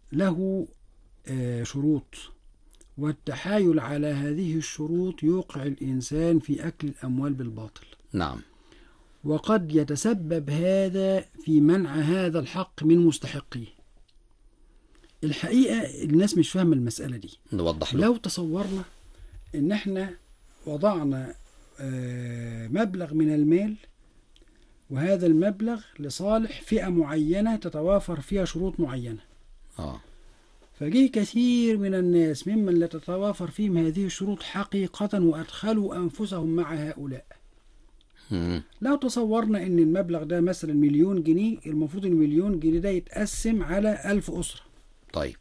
له آه، شروط والتحايل على هذه الشروط يوقع الإنسان في أكل الأموال بالباطل نعم وقد يتسبب هذا في منع هذا الحق من مستحقيه الحقيقة الناس مش فاهمة المسألة دي نوضح له لو تصورنا ان احنا وضعنا آه، مبلغ من المال وهذا المبلغ لصالح فئة معينة تتوافر فيها شروط معينة اه فجه كثير من الناس ممن لا تتوافر فيهم هذه الشروط حقيقة وأدخلوا أنفسهم مع هؤلاء مم. لو تصورنا ان المبلغ ده مثلا مليون جنيه المفروض المليون جنيه ده يتقسم على ألف أسرة طيب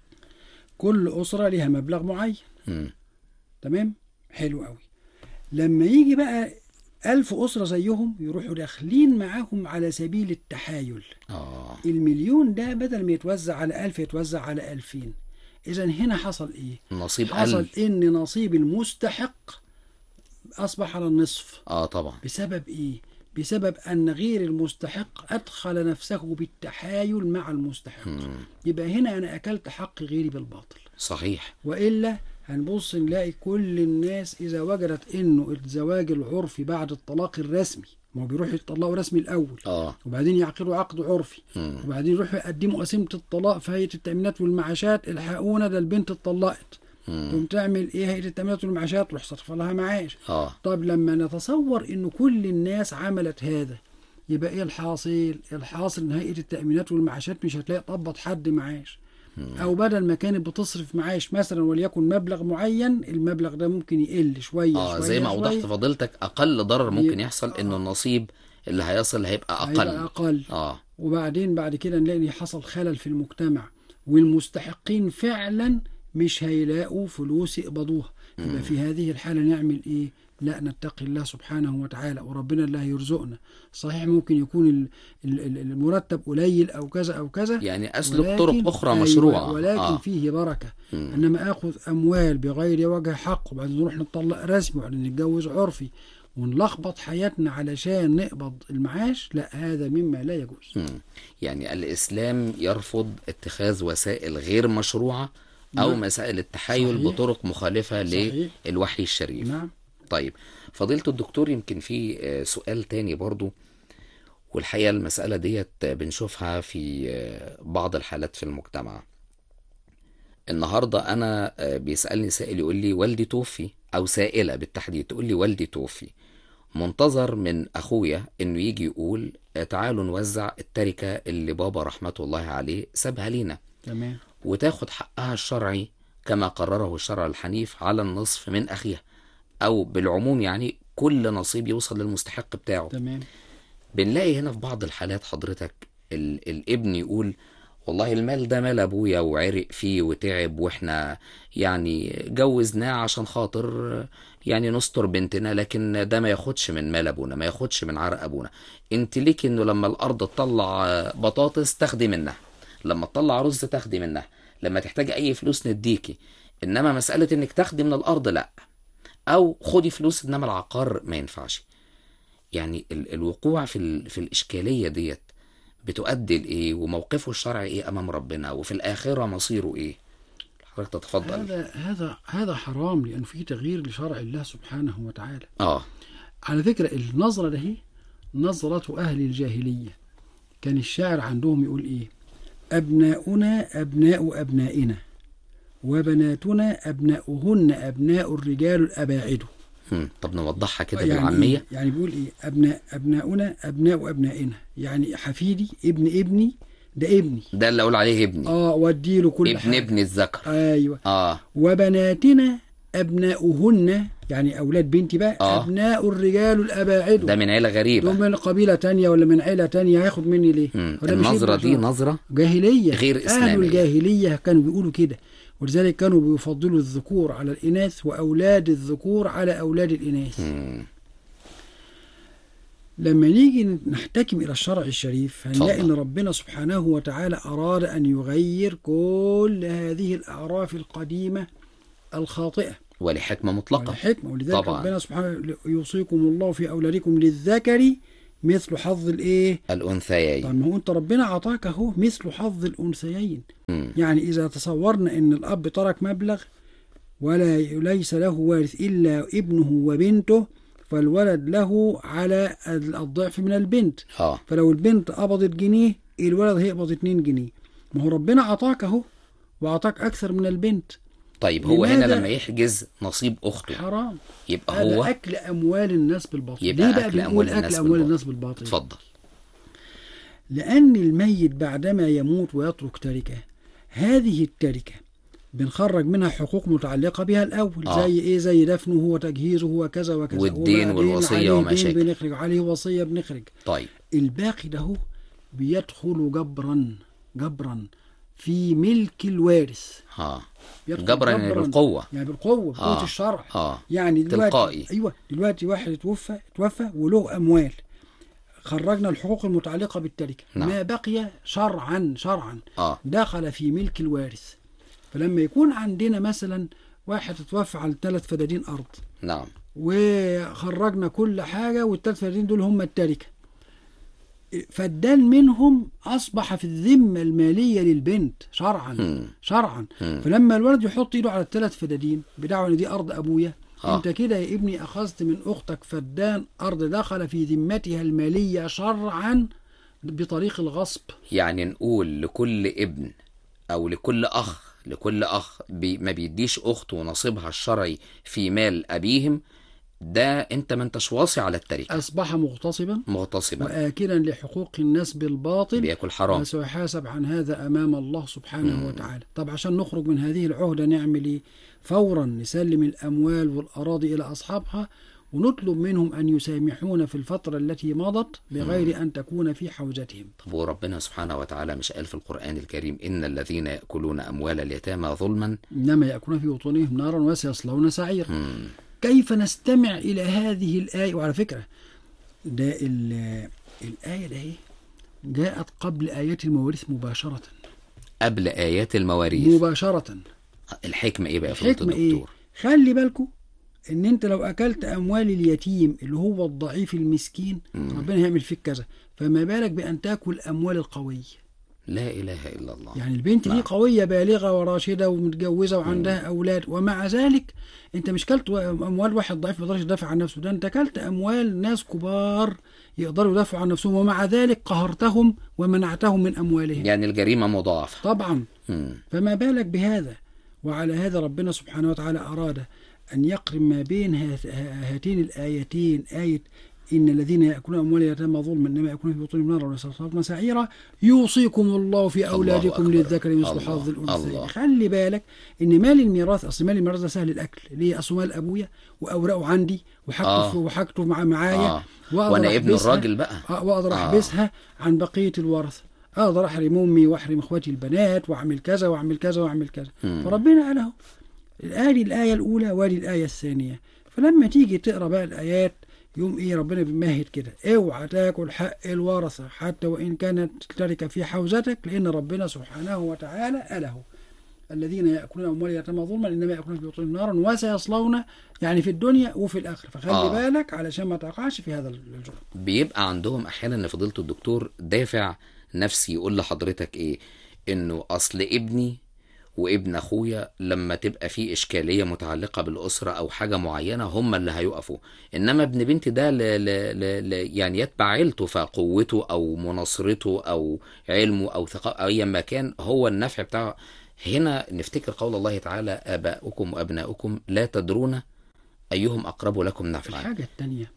كل أسرة لها مبلغ معين مم. تمام حلو قوي لما يجي بقى ألف أسرة زيهم يروحوا داخلين معاهم على سبيل التحايل اه المليون ده بدل ما يتوزع على ألف يتوزع على ألفين إذا هنا حصل إيه نصيب حصل قل إن نصيب المستحق أصبح على النصف اه طبعا بسبب إيه بسبب أن غير المستحق أدخل نفسه بالتحايل مع المستحق مم. يبقى هنا أنا أكلت حق غيري بالباطل صحيح والا هنبص نلاقي كل الناس اذا وجدت انه الزواج العرفي بعد الطلاق الرسمي ما هو بيروحوا يطلقوا رسمي الاول اه وبعدين يعقدوا عقد عرفي مم. وبعدين يروحوا يقدموا قسيمه الطلاق في هيئه التامينات والمعاشات الحقونا ده البنت اتطلقت مم. تقوم تعمل ايه هيئه التامينات والمعاشات تروح صرف لها معاش اه طب لما نتصور انه كل الناس عملت هذا يبقى ايه الحاصل الحاصل ان هيئه التامينات والمعاشات مش هتلاقي طبط حد معاش او بدل ما كانت بتصرف معاش مثلا وليكن مبلغ معين المبلغ ده ممكن يقل شويه اه شويه زي ما شوية، اوضحت فضيلتك اقل ضرر ممكن ي- يحصل انه النصيب اللي هيصل هيبقى هيبقى اقل اقل اه وبعدين بعد كده نلاقي إن حصل خلل في المجتمع والمستحقين فعلا مش هيلاقوا فلوس يقبضوها يبقى في هذه الحالة نعمل ايه لا نتقي الله سبحانه وتعالى وربنا اللي هيرزقنا صحيح ممكن يكون ال- ال- ال- المرتب قليل او كذا او كذا يعني اسلك ولكن- طرق اخرى أيوة، مشروعه ولكن اه فيه بركة مم. انما اخذ اموال بغير وجه حق وبعدين نروح نطلق رسمي وبعدين نتجوز عرفي ونلخبط حياتنا علشان نقبض المعاش لا هذا مما لا يجوز مم. يعني الاسلام يرفض اتخاذ وسائل غير مشروعه او نعم. مسائل التحايل صحيح. بطرق مخالفه صحيح. للوحي الشريف نعم طيب فضيلة الدكتور يمكن في آه، سؤال تاني برضو والحقيقة المسألة ديت بنشوفها في آه، بعض الحالات في المجتمع النهاردة أنا آه، بيسألني سائل يقول لي والدي توفي أو سائلة بالتحديد تقول لي والدي توفي منتظر من أخويا إنه يجي يقول آه، تعالوا نوزع التركة اللي بابا رحمة الله عليه سابها لينا تمام وتاخد حقها الشرعي كما قرره الشرع الحنيف على النصف من أخيها أو بالعموم يعني كل نصيب يوصل للمستحق بتاعه تمام بنلاقي هنا في بعض الحالات حضرتك ال الابن يقول والله المال ده مال أبويا وعرق فيه وتعب وإحنا يعني جوزناه عشان خاطر يعني نستر بنتنا لكن ده ما ياخدش من مال أبونا ما ياخدش من عرق أبونا انت ليك انه لما الأرض تطلع بطاطس تاخدي منها لما تطلع رز تاخدي منها لما تحتاجي اي فلوس نديكي انما مسألة انك تاخدي من الارض لا او خدي فلوس انما العقار ما ينفعش يعني ال الوقوع في ال في الاشكالية ديت بتؤدي لايه وموقفه الشرعي ايه امام ربنا وفي الاخرة مصيره ايه حضرتك تتفضل هذا هذا هذا حرام لأنه فيه تغيير لشرع الله سبحانه وتعالى اه على فكرة النظرة ده هي نظرة أهل الجاهلية كان الشاعر عندهم يقول إيه أبناؤنا أبناء أبنائنا وبناتنا أبناؤهن أبناء الرجال الأباعد هم. طب نوضحها كده يعني بالعامية إيه؟ يعني بيقول إيه أبناء أبناؤنا أبناء أبنائنا يعني حفيدي ابن ابني ده ابني ده اللي اقول عليه ابني اه واديله كل ابن حاجة. ابن الذكر ايوه اه وبناتنا ابناؤهن يعني اولاد بنتي بقى آه. ابناء الرجال الاباعد ده من عيلة غريبة دول من قبيله تانية ولا من عيله تانية هياخد مني ليه مم. وده مش النظرة ابن دي عشان- نظرة جاهليه غير اهل إسلامية. الجاهليه كانوا بيقولوا كده ولذلك كانوا بيفضلوا الذكور على الاناث واولاد الذكور على اولاد الاناث مم. لما نيجي نحتكم إلى الشرع الشريف هنلاقي اتفضل. أن ربنا سبحانه وتعالى أراد أن يغير كل هذه الأعراف القديمة الخاطئة ولحكمة مطلقة والحكمة ولذلك طبعا. ربنا سبحانه يوصيكم الله في أولادكم للذكر مثل حظ الايه الأنثيين طب ما هو انت ربنا عطاك اهو مثل حظ الانثيين مم. يعني اذا تصورنا ان الاب ترك مبلغ ولا ليس له وارث الا ابنه وبنته فالولد له على الضعف من البنت اه فلو البنت قبضت جنيه الولد هيقبض 2 جنيه ما هو ربنا عطاك اهو وعطاك اكثر من البنت طيب هو هنا لماذا؟ لما يحجز نصيب أخته حرام يبقى هذا هو اكل اموال الناس بالباطل يبقى ليه بقى أكل بنقول أموال اكل الناس اموال بالباطل. الناس بالباطل اتفضل لأن الميت بعدما يموت ويترك تركة هذه التركة بنخرج منها حقوق متعلقة بها الأول آه. زي إيه زي دفنه وتجهيزه وكذا وكذا والدين وبعدين والوصية عليه وما دين شابه. بنخرج عليه وصية بنخرج طيب الباقي ده هو بيدخل جبرا جبرا في ملك الوارث اه بيدخل جبرا يعني بالقوة يعني بالقوة بقوة آه. الشرع اه يعني دلوقتي تلقائي. ايوه دلوقتي واحد توفى توفى وله اموال خرجنا الحقوق المتعلقه بالتركه نعم. ما بقي شرعا شرعا اه دخل في ملك الوارث فلما يكون عندنا مثلا واحد اتوفى على ثلاث فدادين ارض نعم وخرجنا كل حاجه والثلاث فدادين دول هم التركه فالدان منهم اصبح في الذمه الماليه للبنت شرعا مم. شرعا مم. فلما الولد يحط ايده على الثلاث فدادين بدعوى ان دي ارض ابويا آه. انت كده يا ابني اخذت من اختك فدان ارض دخل في ذمتها الماليه شرعا بطريق الغصب يعني نقول لكل ابن او لكل اخ لكل اخ بي ما بيديش اخته نصيبها الشرعي في مال ابيهم ده انت ما انتش واصي على التركه اصبح مغتصبا مغتصبا واكلا لحقوق الناس بالباطل بياكل حرام وسيحاسب عن هذا امام الله سبحانه وتعالى طب عشان نخرج من هذه العهده نعمل ايه فورا نسلم الاموال والاراضي الى اصحابها ونطلب منهم ان يسامحونا في الفتره التي مضت بغير ان تكون في حوزتهم طب وربنا سبحانه وتعالى مش قال في القران الكريم ان الذين ياكلون اموال اليتامى ظلما انما ياكلون في بطونهم نارا وسيصلون سعيرا مم. كيف نستمع الى هذه الايه وعلى فكره ده ال- الايه ده إيه؟ جاءت قبل ايات المواريث مباشره قبل ايات المواريث مباشره الحكمه ايه بقى يا فضيله الحكمة إيه؟ الدكتور خلي بالكم إن أنت لو أكلت أموال اليتيم اللي هو الضعيف المسكين مم. ربنا هيعمل فيك كذا فما بالك بأن تاكل أموال القوي لا اله الا الله يعني البنت دي نعم. قوية بالغة وراشدة ومتجوزة وعندها أولاد ومع ذلك أنت مش كلت أموال واحد ضعيف ما يقدرش يدافع عن نفسه ده أنت كلت أموال ناس كبار يقدروا يدافعوا عن نفسهم ومع ذلك قهرتهم ومنعتهم من أموالهم يعني الجريمه مضاعفه طبعا مم. فما بالك بهذا وعلى هذا ربنا سبحانه وتعالى أراد أن يقرن ما بين هات- هاتين الآيتين آية إن الذين يأكلون أموال اليتامى ظلما إنما يأكلون في بطونهم نارا ويصلون سعيرا يوصيكم الله في أولادكم أكبر. للذكر مثل الله. حظ الله. الأنثيين خلي بالك إن مال الميراث أصل مال الميراث ده سهل الأكل ليه أصل مال أبويا وأوراقه عندي وحاجته آه. وحاجته مع معايا اه وأقدر وانا ابن أحبسها. الراجل بقى آه، واقدر آه. احبسها عن بقيه الورثه اقدر احرم امي واحرم اخواتي البنات واعمل كذا واعمل كذا واعمل كذا مم. فربنا قال اهو ادي الايه الاولى وادي الايه الثانيه فلما تيجي تقرا بقى الايات يوم ايه ربنا بيمهد كده اوعى تاكل حق الورثه حتى وان كانت التركه في حوزتك لان ربنا سبحانه وتعالى قاله الذين ياكلون اموال اليتامى ظلما انما ياكلون في بطونهم نارا وسيصلون يعني في الدنيا وفي الاخره فخلي آه. بالك علشان ما تقعش في هذا الجرم بيبقى عندهم احيانا ان فضيله الدكتور دافع نفسي يقول لحضرتك ايه انه اصل ابني وابن اخويا لما تبقى في اشكاليه متعلقه بالاسره او حاجه معينه هم اللي هيقفوا انما ابن بنتي ده ل... ل... ل... ل... يعني يتبع عيلته فقوته او مناصرته او علمه او ثقافه ايا ما كان هو النفع بتاعه هنا نفتكر قول الله تعالى اباؤكم وابناؤكم لا تدرون ايهم اقرب لكم نفعا الحاجة الثانية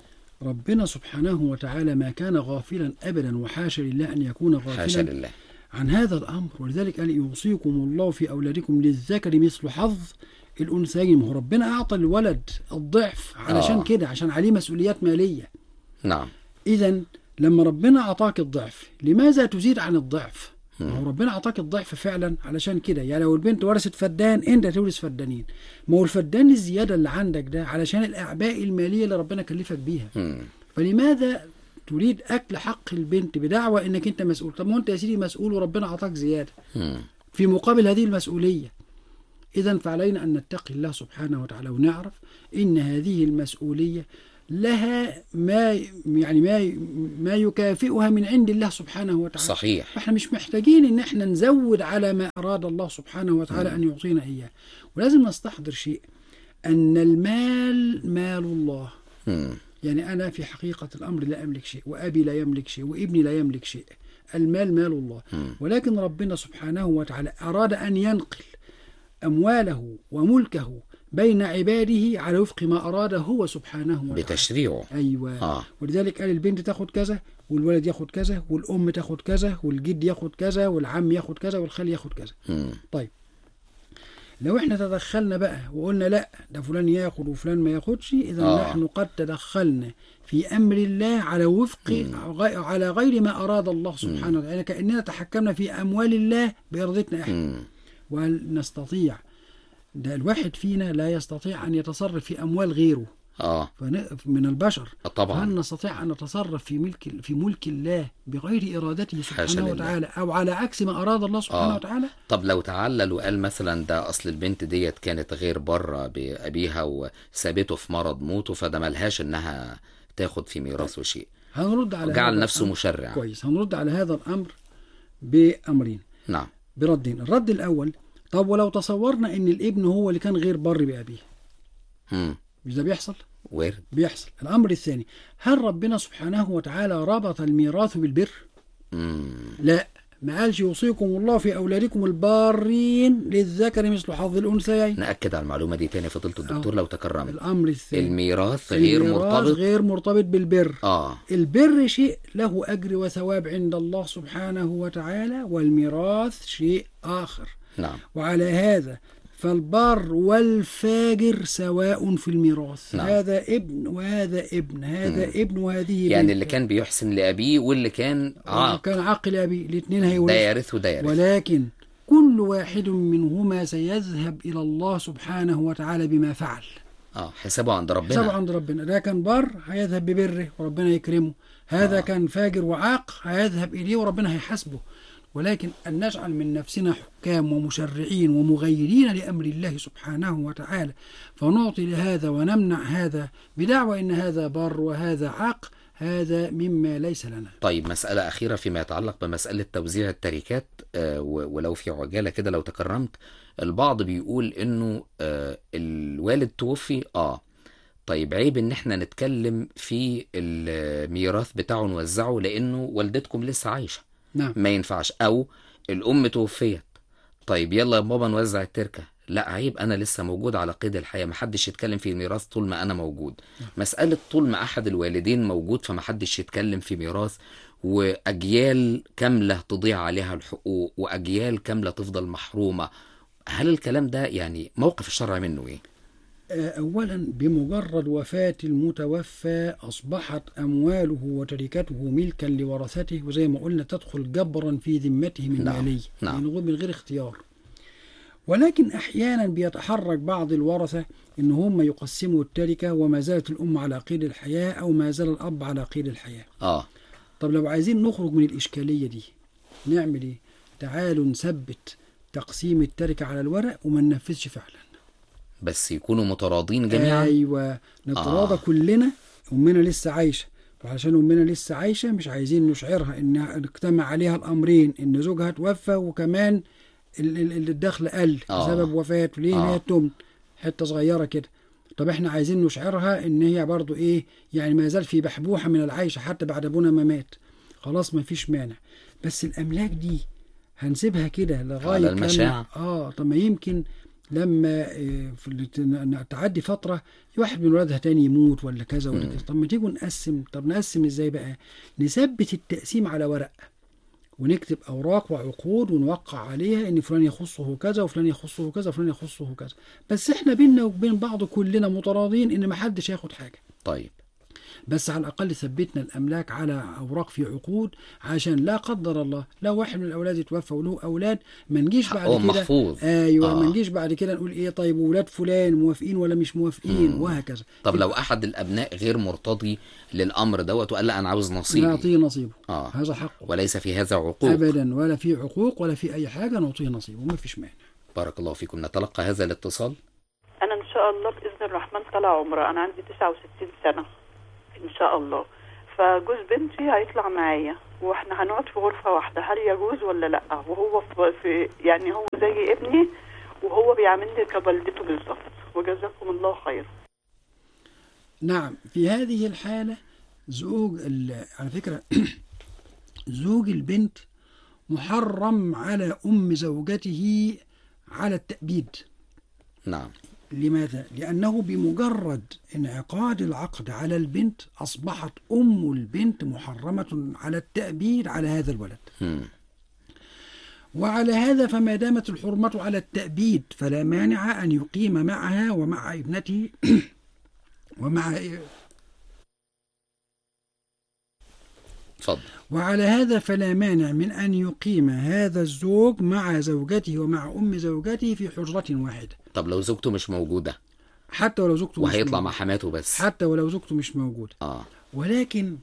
ربنا سبحانه وتعالى ما كان غافلا أبدا وحاشا لله أن يكون حاشا غافلا لله عن هذا الأمر ولذلك قال يوصيكم الله في أولادكم للذكر مثل حظ الأنثيين ما هو ربنا أعطى الولد الضعف علشان آه. كده عشان عليه مسؤوليات مالية نعم إذا لما ربنا أعطاك الضعف لماذا تزيد عن الضعف؟ ما هو ربنا أعطاك الضعف فعلا علشان كده يعني لو البنت ورثت فدان أنت تورث فدانين ما هو الفدان الزيادة اللي عندك ده علشان الأعباء المالية اللي ربنا كلفك بيها مم. فلماذا تريد أكل حق البنت بدعوى إنك أنت مسؤول طب ما هو أنت يا سيدي مسؤول وربنا أعطاك زيادة مم. في مقابل هذه المسؤولية إذا فعلينا أن نتقي الله سبحانه وتعالى ونعرف إن هذه المسؤولية لها ما يعني ما ما يكافئها من عند الله سبحانه وتعالى صحيح احنا مش محتاجين ان احنا نزود على ما اراد الله سبحانه وتعالى ان يعطينا اياه ولازم نستحضر شيء ان المال مال الله مم. يعني انا في حقيقه الامر لا املك شيء وابي لا يملك شيء وابني لا يملك شيء المال مال الله مم. ولكن ربنا سبحانه وتعالى اراد ان ينقل امواله وملكه بين عباده على وفق ما اراد هو سبحانه وتعالى بتشريعه ايوه اه ولذلك قال البنت تاخد كذا والولد ياخد كذا والام تاخد كذا والجد ياخد كذا والعم ياخد كذا والخال ياخد كذا مم. طيب لو احنا تدخلنا بقى وقلنا لا ده فلان ياخد وفلان ما ياخدش اذا آه. نحن قد تدخلنا في امر الله على وفق غي- على غير ما اراد الله سبحانه وتعالى يعني كاننا تحكمنا في اموال الله بارادتنا احنا مم. وهل نستطيع ده الواحد فينا لا يستطيع ان يتصرف في اموال غيره اه فن- من البشر آه، طبعا هل نستطيع أن نتصرف في ملك في ملك الله بغير إرادته حاشا سبحانه لله. وتعالى أو على عكس ما أراد الله سبحانه آه. وتعالى طب لو تعلل وقال مثلا ده اصل البنت ديت كانت غير بره بابيها وسابته في مرض موته فده ملهاش انها تاخد في ميراثه شيء هنرد على جعل هذا نفسه الأمر. مشرع كويس هنرد على هذا الأمر بأمرين نعم بردين الرد الأول طب ولو تصورنا أن الابن هو اللي كان غير بر بأبيه مم. مش ده بيحصل؟ وارد بيحصل الأمر الثاني هل ربنا سبحانه وتعالى ربط الميراث بالبر؟ مم. لا ما قالش يوصيكم الله في أولادكم البارين للذكر مثل حظ الأنثيين نأكد على المعلومة دي تاني يا فضيلة الدكتور لو تكرمت الأمر الثاني الميراث غير الميراث مرتبط غير مرتبط بالبر اه البر شيء له أجر وثواب عند الله سبحانه وتعالى والميراث شيء آخر نعم وعلى هذا فالبر والفاجر سواء في الميراث نعم. هذا ابن وهذا ابن هذا ابن وهذه يعني بنت. اللي كان بيحسن لأبيه واللي كان عاق كان عاقل أبي الاثنين ده هيورثوا يرث وده يرث ولكن كل واحد منهما سيذهب إلى الله سبحانه وتعالى بما فعل اه حسابه عند حسابه ربنا عند ربنا ده كان بر هيذهب ببره وربنا يكرمه هذا آه. آه. كان فاجر وعاق هيذهب إليه وربنا هيحاسبه ولكن أن نجعل من نفسنا حكام ومشرعين ومغيرين لأمر الله سبحانه وتعالى فنعطي لهذا ونمنع هذا بدعوى أن هذا بر وهذا عاق هذا مما ليس لنا طيب مسألة أخيرة فيما يتعلق بمسألة توزيع التركات آه، و- ولو في عجالة كده لو تكرمت البعض بيقول إنه آه، الوالد توفي آه طيب عيب إن إحنا نتكلم في الميراث بتاعه نوزعه لأنه والدتكم لسه عايشة نعم ما ينفعش أو الأم توفيت طيب يلا يا بابا نوزع التركة لا عيب أنا لسه موجود على قيد الحياة محدش يتكلم في الميراث طول ما أنا موجود مسألة طول ما أحد الوالدين موجود فمحدش يتكلم في ميراث وأجيال كاملة تضيع عليها الحقوق وأجيال كاملة تفضل محرومة هل الكلام ده يعني موقف الشرع منه إيه؟ أولا بمجرد وفاة المتوفى أصبحت أمواله وتركته ملكا لورثته وزي ما قلنا تدخل جبرا في ذمته من نعم، ماليه نعم. من غير- من غير اختيار ولكن أحيانا بيتحرك بعض الورثة إن هم يقسموا التركة وما زالت الأم على قيد الحياة أو ما زال الأب على قيد الحياة آه طب لو عايزين نخرج من الإشكالية دي نعمل إيه؟ تعالوا نثبت تقسيم التركة على الورق وما ننفذش فعلا بس يكونوا متراضين جميعا ايوه نتراضى آه. آه. كلنا امنا لسه عايشه وعشان امنا لسه عايشه مش عايزين نشعرها ان اجتمع عليها الامرين ان زوجها توفى وكمان ال- ال- الدخل قل آه. بسبب وفاته ليه آه. هي التمن حته صغيره كده طب احنا عايزين نشعرها ان هي برضو ايه يعني ما زال في بحبوحه من العيشه حتى بعد ابونا ما مات خلاص ما فيش مانع بس الاملاك دي هنسيبها كده لغايه على لما- المشاع. اه طب ما يمكن لما آه، في اللي تن- تعدي فتره واحد من ولادها تاني يموت ولا كذا ولا كذا طب ما تيجوا نقسم طب نقسم ازاي بقى نثبت التقسيم على ورق ونكتب اوراق وعقود ونوقع عليها ان فلان يخصه كذا وفلان يخصه كذا وفلان يخصه كذا بس احنا بينا وبين بعض كلنا متراضين ان ما حدش ياخد حاجه طيب بس على الأقل ثبتنا الأملاك على أوراق في عقود عشان لا قدر الله لو واحد من الأولاد يتوفى وله أولاد ما نجيش بعد حقهم كده محفوظ. أيوه آه. ما نجيش بعد كده نقول إيه طيب ولاد فلان موافقين ولا مش موافقين وهكذا طب لو أحد الأبناء غير مرتضي للأمر دوت وقال لا أنا عاوز نصيبي نعطيه نصيبه آه. هذا حقه وليس في هذا عقوق أبدا ولا في عقوق ولا في أي حاجة نعطيه نصيبه ما فيش مانع بارك الله فيكم نتلقى هذا الاتصال انا ان شاء الله باذن الرحمن طالع عمره انا عندي 69 سنه ان شاء الله فجوز بنتي هيطلع معايا واحنا هنقعد في غرفه واحده هل يجوز ولا لا وهو في, في يعني هو زي ابني وهو بيعاملني كوالدته بالظبط وجزاكم الله خير نعم في هذه الحالة زوج ال- على فكرة زوج البنت محرم على أم زوجته على التأبيد نعم لماذا؟ لأنه بمجرد انعقاد العقد على البنت أصبحت أم البنت محرمة على التأبيد على هذا الولد مم. وعلى هذا فما دامت الحرمة على التأبيد فلا مانع أن يقيم معها ومع ابنته ومع اتفضل وعلى هذا فلا مانع من أن يقيم هذا الزوج مع زوجته ومع أم زوجته في حجرة واحدة طب لو زوجته مش موجودة حتى ولو زوجته مش وهيطلع مع موجودة. حماته بس حتى ولو زوجته مش موجودة اه ولكن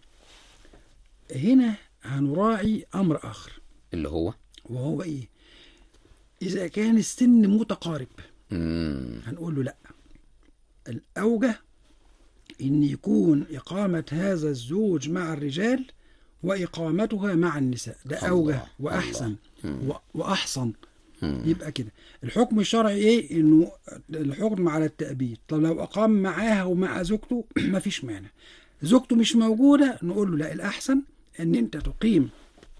هنا هنراعي أمر آخر اللي هو وهو إيه إذا كان السن متقارب مم. هنقول له لا الأوجه إن يكون إقامة هذا الزوج مع الرجال وإقامتها مع النساء ده الله، أوجه وأحسن مم. و- وأحسن مم. يبقى كده الحكم الشرعي إيه إنه الحكم على التأبيد طب لو أقام معاها ومع زوجته مفيش مانع زوجته مش موجودة نقول له لا الأحسن إن أنت تقيم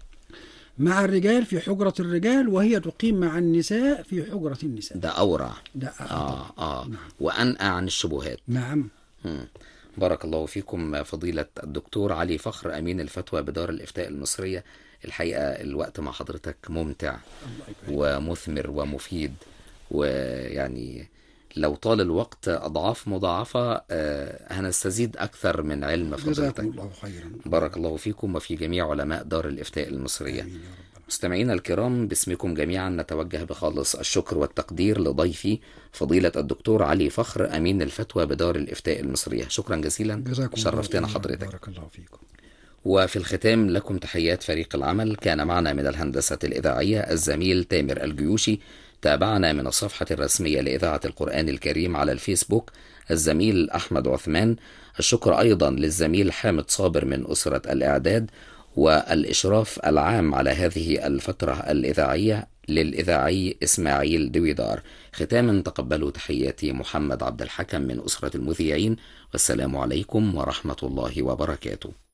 مع الرجال في حجرة الرجال وهي تقيم مع النساء في حجرة النساء ده أورع ده اه اه نعم. وأنقى عن الشبهات نعم مم. بارك الله فيكم فضيلة الدكتور علي فخر أمين الفتوى بدار الإفتاء المصرية الحقيقة الوقت مع حضرتك ممتع الله يبارك ومثمر ومفيد ويعني لو طال الوقت أضعاف مضاعفة آه، هنستزيد أكثر من علم جزاكم فضيلتك الله خيرا بارك الله فيكم وفي جميع علماء دار الإفتاء المصرية آمين يا رب مستمعينا الكرام باسمكم جميعا نتوجه بخالص الشكر والتقدير لضيفي فضيلة الدكتور علي فخر أمين الفتوى بدار الإفتاء المصرية شكرا جزيلا جزاكم الله شرفتنا خيراً. حضرتك بارك الله فيكم وفي الختام لكم تحيات فريق العمل كان معنا من الهندسة الإذاعية الزميل تامر الجيوشي تابعنا من الصفحة الرسمية لإذاعة القرآن الكريم على الفيسبوك الزميل أحمد عثمان الشكر أيضا للزميل حامد صابر من أسرة الإعداد والإشراف العام على هذه الفترة الإذاعية للإذاعي إسماعيل دويدار ختاما تقبلوا تحياتي محمد عبد الحكم من أسرة المذيعين والسلام عليكم ورحمة الله وبركاته